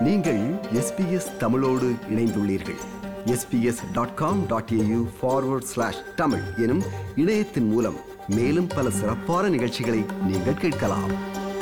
நீங்கள் எஸ்பிஎஸ் தமிழோடு இணைந்துள்ளீர்கள் SBS dot com dot AU forward slash Tamil எனும் இணையத்தின் மூலம் மேலும் பல சிறப்பான நிகழ்ச்சிகளை நீங்கள் கேட்கலாம்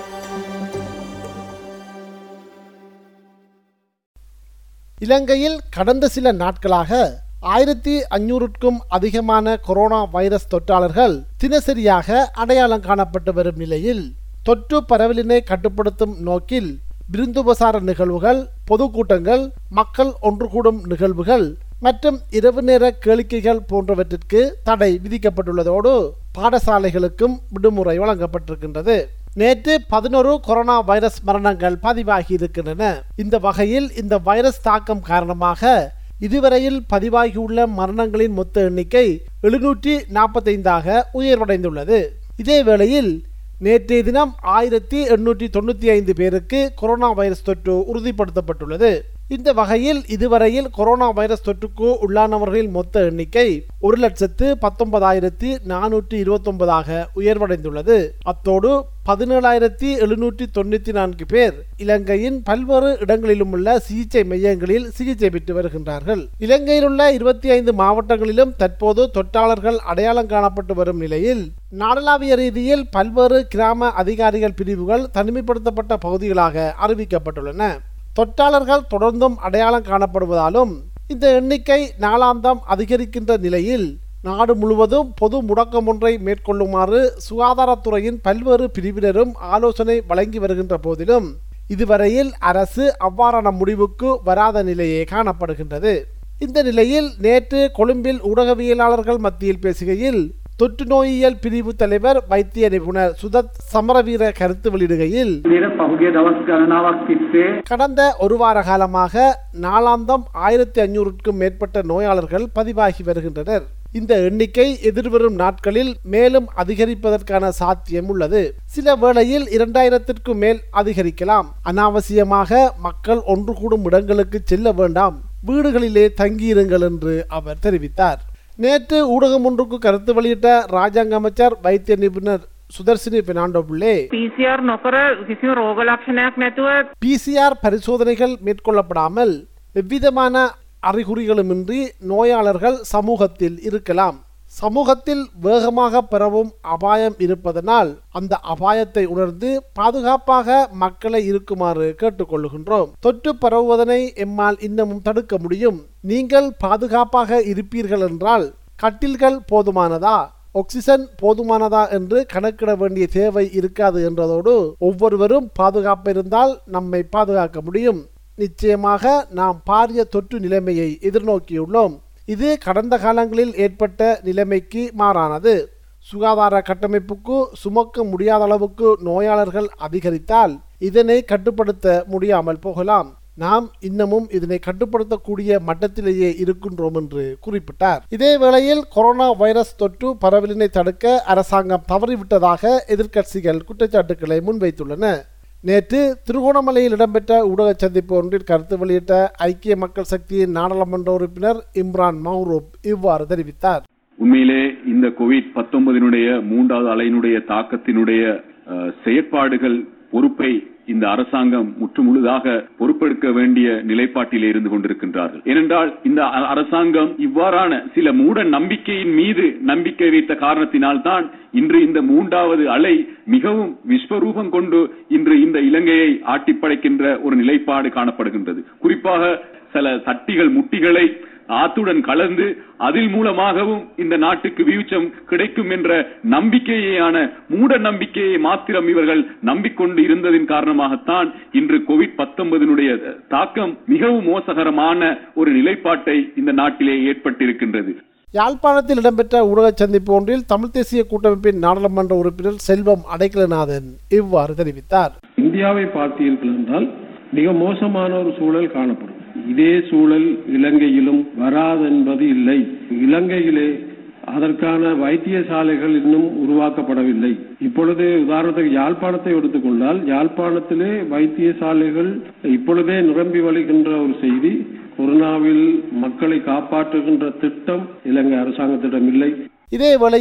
இலங்கையில் கடந்த சில நாட்களாக ஆயிரத்தி அஞ்சூறுக்கும் அதிகமான கொரோனா வைரஸ் தொற்றாளர்கள் தினசரியாக அடையாளம் காணப்பட்டு வரும் நிலையில் தொற்று பரவலினை கட்டுப்படுத்தும் நோக்கில் விருந்துபசார நிகழ்வுகள் பொதுக்கூட்டங்கள் மக்கள் ஒன்று கூடும் நிகழ்வுகள் மற்றும் இரவு நேர கேளிக்கைகள் போன்றவற்றிற்கு தடை விதிக்கப்பட்டுள்ளதோடு பாடசாலைகளுக்கும் விடுமுறை வழங்கப்பட்டிருக்கின்றது நேற்று பதினோரு கொரோனா வைரஸ் மரணங்கள் பதிவாகி இருக்கின்றன இந்த வகையில் இந்த வைரஸ் தாக்கம் காரணமாக இதுவரையில் பதிவாகியுள்ள மரணங்களின் மொத்த எண்ணிக்கை எழுநூற்றி நாற்பத்தைந்தாக உயர்வடைந்துள்ளது இதே வேளையில் நேற்றைய தினம் ஆயிரத்தி எண்ணூற்றி தொண்ணூற்றி ஐந்து பேருக்கு கொரோனா வைரஸ் தொற்று உறுதிப்படுத்தப்பட்டுள்ளது இந்த வகையில் இதுவரையில் கொரோனா வைரஸ் தொற்றுக்கு உள்ளானவர்களின் மொத்த எண்ணிக்கை ஒரு லட்சத்து பத்தொன்பதாயிரத்தி நானூற்றி இருபத்தொன்பதாக உயர்வடைந்துள்ளது அத்தோடு பதினேழாயிரத்தி எழுநூற்றி தொண்ணூற்றி நான்கு பேர் இலங்கையின் பல்வேறு இடங்களிலும் உள்ள சிகிச்சை மையங்களில் சிகிச்சை பெற்று வருகின்றார்கள் இலங்கையில் உள்ள இருபத்தி ஐந்து மாவட்டங்களிலும் தற்போது தொற்றாளர்கள் அடையாளம் காணப்பட்டு வரும் நிலையில் நாடளாவிய ரீதியில் பல்வேறு கிராம அதிகாரிகள் பிரிவுகள் தனிமைப்படுத்தப்பட்ட பகுதிகளாக அறிவிக்கப்பட்டுள்ளன தொற்றாளர்கள் தொடர்ந்தும் அடையாளம் காணப்படுவதாலும் இந்த எண்ணிக்கை நாளாந்தம் அதிகரிக்கின்ற நிலையில் நாடு முழுவதும் பொது முடக்கம் ஒன்றை மேற்கொள்ளுமாறு சுகாதாரத்துறையின் பல்வேறு பிரிவினரும் ஆலோசனை வழங்கி வருகின்ற போதிலும் இதுவரையில் அரசு அவ்வாறான முடிவுக்கு வராத நிலையே காணப்படுகின்றது இந்த நிலையில் நேற்று கொழும்பில் ஊடகவியலாளர்கள் மத்தியில் பேசுகையில் தொற்று நோயியல் பிரிவு தலைவர் வைத்திய நிபுணர் சுதத் சமரவீர கருத்து வெளியிடுகையில் විදිහට පහුගිය දවස් ගණනාවක් තිස්සේ கடந்த ஒரு வார காலமாக நாளாந்தம் ஆயிரத்தி ஐநூறுக்கும் மேற்பட்ட நோயாளர்கள் பதிவாகி வருகின்றனர் இந்த எண்ணிக்கை எதிர்வரும் நாட்களில் மேலும் அதிகரிப்பதற்கான சாத்தியம் உள்ளது சில வேளையில் இரண்டாயிரத்திற்கும் மேல் அதிகரிக்கலாம் அனாவசியமாக மக்கள் ஒன்று கூடும் இடங்களுக்கு செல்ல வேண்டாம் வீடுகளிலே தங்கியிருங்கள் என்று அவர் தெரிவித்தார் நேற்று ஊடகம் ஒன்றுக்கு கருத்து வெளியிட்ட ராஜாங்க அமைச்சர் வைத்திய நிபுணர் சுதர்சினி பெர்னாண்டோ பிள்ளே PCR නොකර කිසිම රෝග ලක්ෂණයක් නැතුව பிசிஆர் பரிசோதனைகள் மேற்கொள்ளப்படாமல் எவ்விதமான அறிகுறிகளுமின்றி நோயாளர்கள் சமூகத்தில் இருக்கலாம் சமூகத்தில் வேகமாக பரவும் அபாயம் இருப்பதனால் அந்த அபாயத்தை உணர்ந்து பாதுகாப்பாக மக்களை இருக்குமாறு கேட்டுக்கொள்ளுகின்றோம் தொற்று பரவுவதனை எம்மால் இன்னமும் தடுக்க முடியும் நீங்கள் பாதுகாப்பாக இருப்பீர்கள் என்றால் கட்டில்கள் போதுமானதா ஆக்சிஜன் போதுமானதா என்று கணக்கிட வேண்டிய தேவை இருக்காது என்றதோடு ஒவ்வொருவரும் பாதுகாப்பு இருந்தால் நம்மை பாதுகாக்க முடியும் நிச்சயமாக நாம் பாரிய தொற்று நிலைமையை எதிர்நோக்கியுள்ளோம் இது கடந்த காலங்களில் ஏற்பட்ட நிலைமைக்கு மாறானது சுகாதார கட்டமைப்புக்கு சுமக்க முடியாத அளவுக்கு நோயாளர்கள் அதிகரித்தால் இதனை கட்டுப்படுத்த முடியாமல் போகலாம் நாம் இன்னமும் இதனை கட்டுப்படுத்தக்கூடிய மட்டத்திலேயே இருக்கின்றோம் என்று குறிப்பிட்டார் இதே வேளையில் கொரோனா வைரஸ் தொற்று பரவலினை தடுக்க அரசாங்கம் தவறிவிட்டதாக எதிர்க்கட்சிகள் குற்றச்சாட்டுக்களை முன்வைத்துள்ளன நேற்று திருகோணமலையில் இடம்பெற்ற ஊடக சந்திப்பு ஒன்றில் கருத்து வெளியிட்ட ஐக்கிய மக்கள் சக்தியின் நாடாளுமன்ற உறுப்பினர் இம்ரான் மஹ்ரூப் இவ்வாறு தெரிவித்தார் உண்மையிலே இந்த கோவிட் பத்தொன்பதினுடைய மூன்றாவது அலையினுடைய தாக்கத்தினுடைய அஹ், செயற்பாடுகள் பொறுப்பை இந்த அரசாங்கம் முற்றுமுழுதாக பொறுப்பெடுக்க வேண்டிய நிலைப்பாட்டிலே இருந்து கொண்டிருக்கின்றார்கள் ஏனென்றால் இந்த அ- அரசாங்கம் இவ்வாறான சில மூட நம்பிக்கையின் மீது நம்பிக்கை வைத்த காரணத்தினால் தான் இன்று இந்த மூன்றாவது அலை மிகவும் விஸ்வரூபம் கொண்டு இன்று இந்த இலங்கையை ஆட்டிப்படைக்கின்ற ஒரு நிலைப்பாடு காணப்படுகின்றது குறிப்பாக சில சட்டிகள் முட்டிகளை ஆத்துடன் கலந்து அதில் மூலமாகவும் இந்த நாட்டுக்கு வீழ்ச்சம் கிடைக்கும் என்ற நம்பிக்கையான மூட நம்பிக்கையை மாத்திரம் இவர்கள் நம்பிக்கொண்டு இருந்ததின் காரணமாகத்தான் இன்று கோவிட் பத்தொன்பதினுடைய தாக்கம் மிகவும் மோசகரமான ஒரு நிலைப்பாட்டை இந்த நாட்டிலே ஏற்பட்டிருக்கின்றது யாழ்ப்பாணத்தில் இடம்பெற்ற ஊடக சந்திப்பு ஒன்றில் தமிழ் தேசிய கூட்டமைப்பின் நாடாளுமன்ற உறுப்பினர் செல்வம் அடைக்கலநாதன் இவ்வாறு தெரிவித்தார் இந்தியாவை பார்த்தீர்கள் என்றால் மிக மோசமான ஒரு சூழல் காணப்படும் இதே சூழல் இலங்கையிலும் வராதென்பது இல்லை இலங்கையிலே அதற்கான வைத்தியசாலைகள் இன்னும் உருவாக்கப்படவில்லை இப்பொழுது உதாரணத்துக்கு யாழ்ப்பாணத்தை எடுத்துக்கொண்டால் யாழ்ப்பாணத்திலே வைத்தியசாலைகள் இப்பொழுதே நிரம்பி வழிகின்ற ஒரு செய்தி கொரோனாவில் மக்களை காப்பாற்றுகின்ற திட்டம் இலங்கை அரசாங்கத்திடம் இல்லை இதே வேளையில்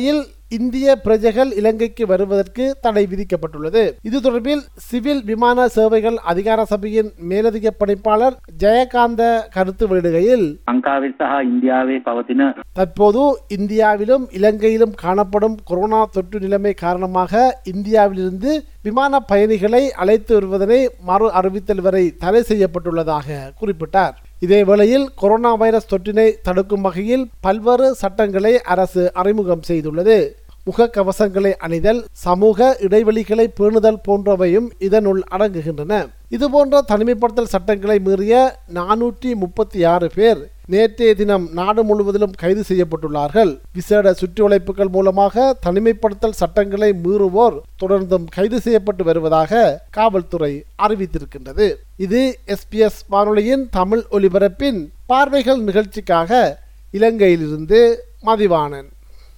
இந்திய பிரஜைகள் இலங்கைக்கு வருவதற்கு தடை விதிக்கப்பட்டுள்ளது இது தொடர்பில் சிவில் விமான சேவைகள் அதிகார சபையின் மேலதிக பணிப்பாளர் ஜெயகாந்த கருத்து வெளியிடுகையில் ලංකාවේ සහ ඉන්දියාවේ පවතින தற்போது இந்தியாவிலும் இலங்கையிலும் காணப்படும் கொரோனா தொற்று நிலைமை காரணமாக இந்தியாவிலிருந்து விமான பயணிகளை அழைத்து வருவதனை மறு அறிவித்தல் வரை தடை செய்யப்பட்டுள்ளதாக குறிப்பிட்டார் இதேவேளையில் கொரோனா வைரஸ் தொற்றினை தடுக்கும் வகையில் பல்வேறு சட்டங்களை அரசு அறிமுகம் செய்துள்ளது முகக்கவசங்களை அணிதல் சமூக இடைவெளிகளை பேணுதல் போன்றவையும் இதனுள் அடங்குகின்றன இதுபோன்ற தனிமைப்படுத்தல் சட்டங்களை மீறிய நானூற்றி முப்பத்தி ஆறு பேர் நேற்றைய தினம் நாடு முழுவதிலும் கைது செய்யப்பட்டுள்ளார்கள் விசேட சுற்றுவளைப்புகள் மூலமாக தனிமைப்படுத்தல் சட்டங்களை மீறுவோர் தொடர்ந்தும் கைது செய்யப்பட்டு வருவதாக காவல்துறை அறிவித்திருக்கின்றது இது எஸ்பிஎஸ் வானொலியின் தமிழ் ஒலிபரப்பின் பார்வைகள் நிகழ்ச்சிக்காக இலங்கையிலிருந்து மதிவாணன்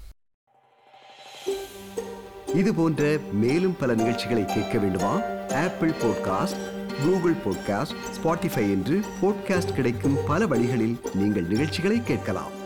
இது போன்ற மேலும் பல நிகழ்ச்சிகளை கேட்க வேண்டுமா Apple podcast Google podcast Spotify என்று பாட்காஸ்ட் கிடைக்கும் பல வழிகளில் நீங்கள் நிகழ்ச்சிகளை கேட்கலாம்